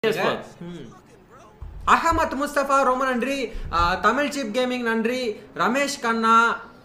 ம். அகமத் முஸ்தபா ரொம்ப நன்றி ஆ, தமிழ் சிப் கேமிங் நன்றி ரமேஷ் கண்ணா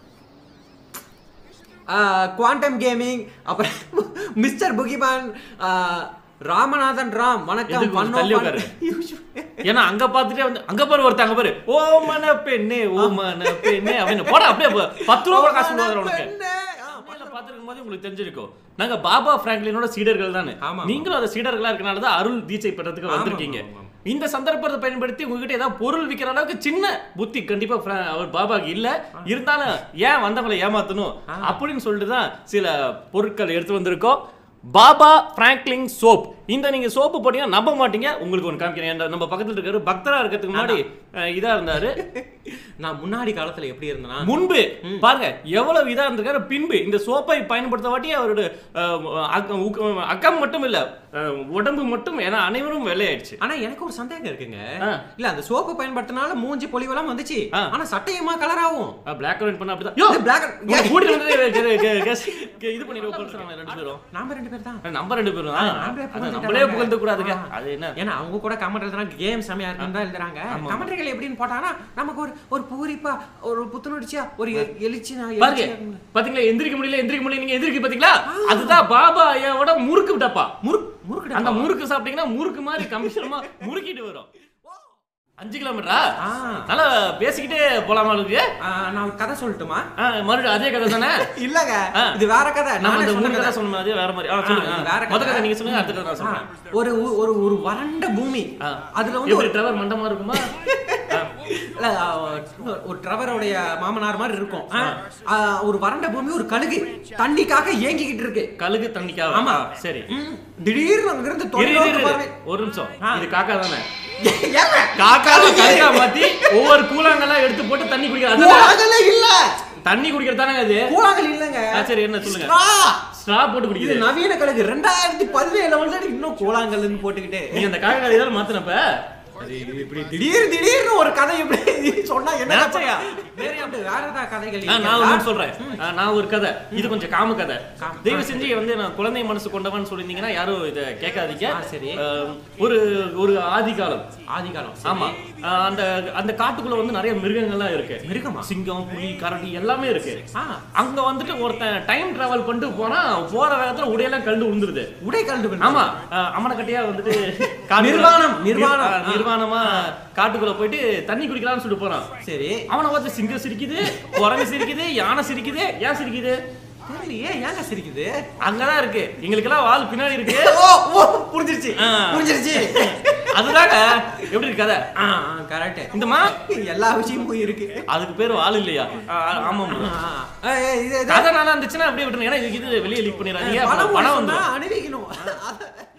குவாண்டம் கேமிங் அப்புறம் மிஸ்டர் புகிமான் ஆ, ராமநாதன் ராம் வணக்கம் எதுக்கு கொஞ்சம் பண்ணோம் தள்ளி பண்ண- உட்காரு. ஏன்னா அங்க பாத்துட்டே வந்து அங்க பாரு ஒருத்தன் அங்க பாரு ஓ மன பெண்ணே ஓ மன பெண்ணே அப்படின்னு போடா அப்படியே போ. பத்து ரூபா கூட காசு கொடுவாரு உனக்கு பெண்ணே. ஆ, தமிழ்ல பார்த்திருக்கும் போது உங்களுக்கு தெரிஞ்சிருக்கும் நாங்க பாபா பிராங்க்லினோட சீடர்கள் தானே ஆமா. நீங்களும் அந்த சீடர்களா இருக்கனால தான் அருள் தீட்சை பெறதுக்கு வந்திருக்கீங்க ஆமா, ஆமா. இந்த சந்தர்ப்பத்தை பயன்படுத்தி உங்ககிட்ட ஏதாவது பொருள் விக்கிற அளவுக்கு சின்ன புத்தி கண்டிப்பா ஃப்ர- அவர் பாபாக்கு இல்ல இருந்தாலும் ஏன் வந்தவங்களை ஏமாத்தணும் அப்படின்னு சொல்லிட்டு தான் சில பொருட்கள் எடுத்து வந்திருக்கோம் பாபா பிராங்க்லின் சோப் இந்த நீங்க சோப்பு போட்டீங்கன்னா நம்ப மாட்டீங்க உங்களுக்கு ஒன்று காமிக்கிறேன் இந்த நம்ம பக்கத்துல இருக்காரு பக்தரா இருக்கிறதுக்கு முன்னாடி அஹ், இதா இருந்தாரு நான் முன்னாடி காலத்துல எப்படி இருந்தேனா முன்பு பாருங்க எவ்வளவு இதா இருந்திருக்காரு பின்பு இந்த சோப்பை பயன்படுத்த வாட்டி அவரோட அஹ், அக்கம் ஊக்கம்- அக்கம் மட்டும் இல்ல அஹ், உடம்பு மட்டும் ஏன்னா அனைவரும் வெள்ளையாயிடுச்சு ஆனா எனக்கு ஒரு சந்தேகம் இருக்குங்க ஆ. இல்ல அந்த சோப்பு பயன்படுத்தினால மூஞ்சி பொலிவெல்லாம் வந்துச்சு ஆ. ஆனா சட்டையுமா கலர் ஆகும் பிளாக் அண்ட் பண்ண அப்படிதான் யோ இது black and- உங்களை கூட்டிட்டு வந்து கே- கே- கே- கே- இது பண்ணிடுவோம் போலீஸ் ரெண்டு பேரும் நாம ரெண்டு பேர் தான் நம்ம ரெண்டு பேரும் தான். நாமளே அது புகழ்ந்துட்டா நம்மளே வாங்க. புகழ்ந்து கூடாதுங்க ஆ. அது என்ன ஏன்னா அவங்க கூட கமெண்ட் எழுதுறாங்க கேம் செமையா இருக்குன்னு தான் எழுதுறாங்க கமெண்ட்கள் எப்படின்னு போட்டாங்கன்னா நமக்கு ஒரு ஒரு பூரிப்பா ஒரு புத்துணர்ச்சியா ஒரு எ- எழுச்சி நான் பாருங்க எழுச்சியா இருக்கும்ல. பாத்தீங்களா எந்திரிக்க முடியல எந்திரிக்க முடியல நீங்க எந்திரிக்க பாத்தீங்களா அதுதான் பாபா ஐயாவோட முறுக்கு விட்டப்பா முறுக்கு முறுக்கு அந்த முறுக்கு சாப்பிட்டீங்கன்னா முறுக்கு மாதிரி கமிஷனமா முறுக்கிட்டு வரும் அஞ்சு கிலோமீட்டரா ஆ. நல்லா பேசிக்கிட்டே போலாமா இருக்கு நான் ஒரு கதை சொல்லட்டுமா ஆ, மறுபடியும் அதே கதை தானே இல்லங்க ஆ. இது வேற கதை நம்ம நானே அந்த சொன்ன மூணு கதை. கதை சொன்ன மாதிரி வேற மாதிரி ஆ சொல்லுங்க ஆ, வேற கதை. முத கதை நீங்க சொல்லுங்க அடுத்த கதை நான் ஆ, சொல்றேன் ஒரு ஊ- ஒரு ஒரு வறண்ட பூமி ஆ. அதுல வந்து ஒரு எப்படி டிரைவர் மண்டமா இருக்குமா ஆ. இல்ல, ஆ, ஒரு ட்ரவருடைய மாமனார் மாதிரி இருக்கும் ஆ, ஆ, ஒரு வறண்ட பூமி ஒரு கழுகு தண்ணிக்காக ஏங்கிக்கிட்டு இருக்கு கழுகு தண்ணிக்காக ஆமா. ஆ, சரி ம், திடீர்னு அங்கிருந்து இரு, இரு, தொலைநோக்கு இரு, பார்வை. இரு. ஒரு நிமிஷம் ஆ. இது காக்கா தானே ஏங்க? காக்காவை கழுகா மாத்தி ஒவ்வொரு கூழாங்கெல்லாம் எடுத்து போட்டு தண்ணி குடிக்கிற அதுதான் கூழாங்கல்ல இல்ல தண்ணி குடிக்கிறது தானே அது கூழாங்கல் இல்லங்க ஆ, சரி என்ன சொல்லுங்க straw. ஸ்ட்ரா போட்டு இது குடிக்குது நவீன கழுகு ரெண்டாயிரத்தி பதினேழுல வந்து இன்னும் கூழாங்கல்னு போட்டுக்கிட்டு நீ அந்த காக்கா கதை தானே மாத்தினப்ப அது இப்படி திடீர் திடீர்னு ஒரு கதை இப்படி சொன்னா என்ன நினைச்சையா? வேற எப்படி வேற ஏதாவது கதைகள் ஆ, நான் இருக்கிறதா? ஒண்ணு சொல்றேன் ஆ, நான் ஒரு கதை இது கொஞ்சம் காம கதை தயவு செஞ்சு வந்து நான் குழந்தை மனசு கொண்டவன் சொல்லியிருந்தீங்கன்னா யாரும் இதை கேட்காதீங்க ஆ, சரி. ஆ, ஒரு ஒரு ஆதி காலம் ஆதி காலம் ஆமா ஆ, அந்த அந்த காட்டுக்குள்ள வந்து நிறைய மிருகங்கள்லாம் இருக்கு மிருகமா? சிங்கம் புலி கரடி எல்லாமே இருக்கு ஆ, அங்க வந்துட்டு ஒருத்தன் டைம் டிராவல் பண்ணிட்டு போனா போற வேகத்துல உடையெல்லாம் கண்டு விழுந்துருது உடை கண்டு ஆமா அஹ் அமனக்கட்டையா வந்துட்டு காட்டுக்குள்ள- நிர்வாணம், நிர்வாணம். அஹ் நிர்வாணமா காட்டுக்குள்ள போயிட்டு தண்ணி குடிக்கலாம்னு சொல்லிட்டு போறான் சரி அவனை பார்த்து சிங்கம் சிரிக்குது குரங்கு சிரிக்குது யானை சிரிக்குது ஏன் சிரிக்குது தெரியலையே ஏங்க சிரிக்குது அங்கதான் இருக்கு எங்களுக்கெல்லாம் வால் பின்னாடி இருக்கு ஓ ஓ புரிஞ்சிருச்சு ஆ. புரிஞ்சிருச்சு அதுதாங்க எப்படி இருக்கு கதை ஆ கரெக்ட் இந்த மா எல்லா விஷயமும் இருக்கு அதுக்கு பேர் வால் இல்லையா ஆ, ஆமா ஆ, ஆ, ஏய், இது இது- கதை நல்லா இருந்துச்சுன்னா அப்படியே விட்டுருங்க ஏன்னா இதுக்கு இது வெளியே லீக் பண்ணிடாதீங்க பணம் அப்புறம் பணம் வந்து வந்து அணிவிக்கணும் அத-